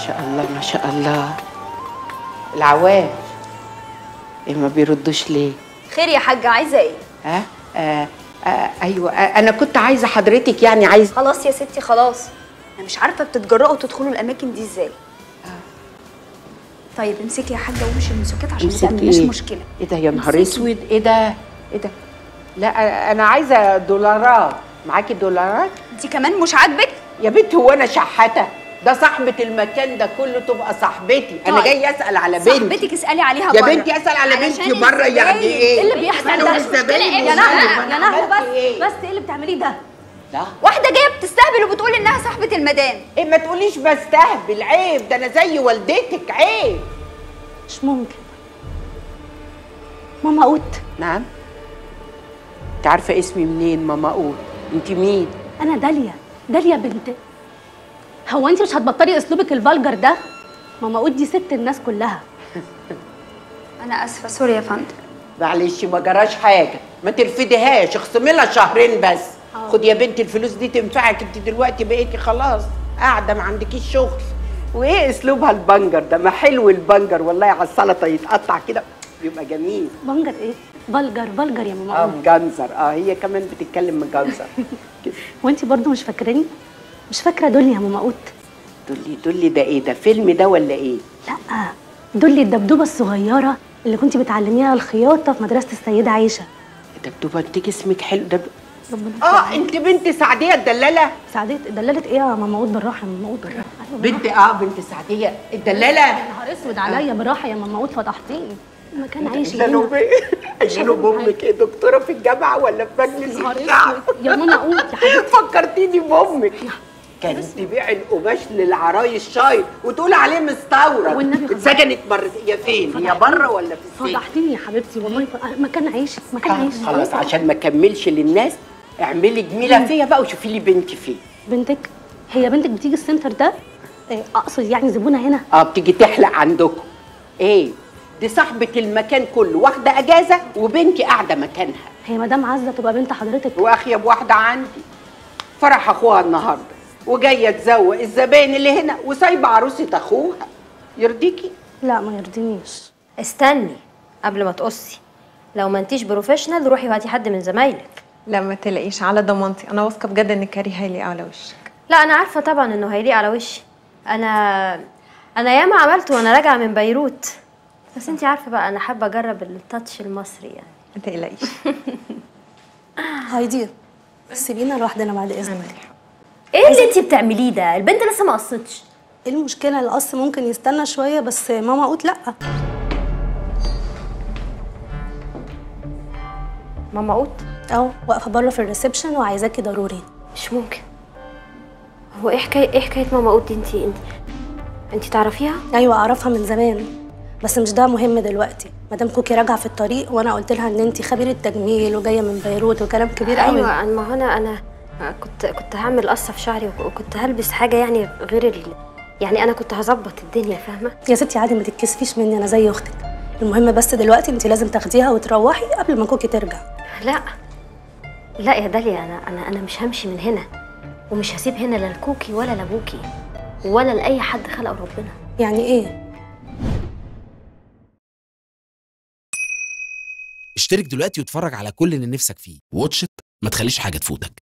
شاء الله ما شاء الله العوام إيه ما بيردوش ليه خير يا حاجه عايزه ايه ها آه آه ايوه آه انا كنت عايزه حضرتك يعني عايز خلاص يا ستي خلاص انا مش عارفه بتتجرأوا تدخلوا الاماكن دي ازاي طيب امسكي يا حاجه ومشي من سكات عشان ما امسكي تعملناش ايه مشكله ايه ده يا نهار امسكي. اسود ايه ده ايه ده لا آه، انا عايزه دولارات معاكي دولارات انت كمان مش عاجبك يا بنت هو انا شحاته ده صاحبة المكان ده كله تبقى صاحبتي انا طيب. جاي اسال على بنتي صاحبتك اسالي عليها يا بره. بنتي اسال على علشان بنتي بره يعني الزباين. ايه ايه اللي بيحصل أنا ده والزباين يا والزباين. نهله أنا يا نهله عملت بس إيه؟ بس ايه اللي بتعمليه ده لا واحده جايه بتستهبل وبتقول انها صاحبه المدام ايه ما تقوليش بستهبل عيب ده انا زي والدتك عيب مش ممكن ماما قوت نعم انت عارفه اسمي منين ماما اقول انت مين انا داليا داليا بنت هو انت مش هتبطلي اسلوبك الفالجر ده ماما قوت دي ست الناس كلها انا اسفه سوري يا فندم معلش ما جراش حاجه ما ترفديهاش اخصمي لها شهرين بس حاضر. خد يا بنتي الفلوس دي تنفعك انت دلوقتي بقيتي خلاص قاعده ما عندكيش شغل وايه اسلوبها البنجر ده ما حلو البنجر والله على السلطه يتقطع كده بيبقى جميل بنجر ايه فالجر فالجر يا ماما اه قوت مجنزر اه هي كمان بتتكلم مجنزر كده وانت برضو مش فاكراني مش فاكره دول يا ماما قوت دولي دولي ده ايه ده فيلم ده ولا ايه لا دول الدبدوبه الصغيره اللي كنت بتعلميها الخياطه في مدرسه السيده عائشه دبدوبه انت اسمك حلو ده ربنا اه انت بنت سعديه الدلاله سعديه دللت ايه يا ماما قوت بالراحه يا ماما قوت بالراحه أيوة بالراحة. بنت اه بنت سعديه الدلاله يا نهار اسود عليا بالراحه يا ماما قوت فتحتيني مكان عايش عشانوا هنا ب- عشانوا بامك ايه دكتوره في الجامعه ولا في مجلس نهار الشعب اسود يا ماما قوت يا حبيبتي فكرتيني بامك كانت تبيع القماش للعرايس شايط وتقول عليه مستورد والنبي خلاص. اتسجنت مرتين هي فين هي بره ولا في السجن فضحتيني يا حبيبتي والله ف- مكان عيشك مكان آه، عيشك خلاص عشان ما اكملش للناس اعملي جميله فيا بقى وشوفي لي بنتي فين بنتك هي بنتك بتيجي السنتر ده إيه، اقصد يعني زبونه هنا اه بتيجي تحلق عندكم ايه دي صاحبة المكان كله واخدة اجازة وبنتي قاعدة مكانها هي مدام عزه تبقى بنت حضرتك واخيب واحدة عندي فرح اخوها النهاردة وجاية تزوق الزباين اللي هنا وسايبة عروسة اخوها يرضيكي لا ما يرضينيش استني قبل ما تقصي لو ما انتيش بروفيشنال روحي وهاتي حد من زمايلك لا ما تلاقيش على ضمانتي انا واثقه بجد ان كاري هيليق على وشك لا انا عارفه طبعا انه هيليق على وشي انا انا ياما عملته وانا راجعه من بيروت بس انتي عارفه بقى انا حابه اجرب التاتش المصري يعني ما تقلقيش هايدي سيبينا لوحدنا بعد اذنك ايه اللي انتي بتعمليه ده البنت لسه ما قصتش ايه المشكله القص ممكن يستنى شويه بس ماما قلت لا ماما قوت اهو واقفه بره في الريسبشن وعايزاكي ضروري مش ممكن هو ايه حكايه ايه حكايه ماما قوت دي انتي انتي انتي تعرفيها ايوه اعرفها من زمان بس مش ده مهم دلوقتي مدام كوكي راجعه في الطريق وانا قلت لها ان انت خبيره تجميل وجايه من بيروت وكلام كبير قوي ايوه أنا- ما هو انا انا كنت كنت هعمل قصه في شعري وك- وكنت هلبس حاجه يعني غير ال... يعني انا كنت هظبط الدنيا فاهمه يا ستي عادي ما تتكسفيش مني انا زي اختك المهم بس دلوقتي انت لازم تاخديها وتروحي قبل ما كوكي ترجع لا لا يا داليا انا انا انا مش همشي من هنا ومش هسيب هنا لا لكوكي ولا لابوكي ولا لاي حد خلقه ربنا يعني ايه اشترك دلوقتي واتفرج على كل اللي نفسك فيه واتش إت، ما تخليش حاجة تفوتك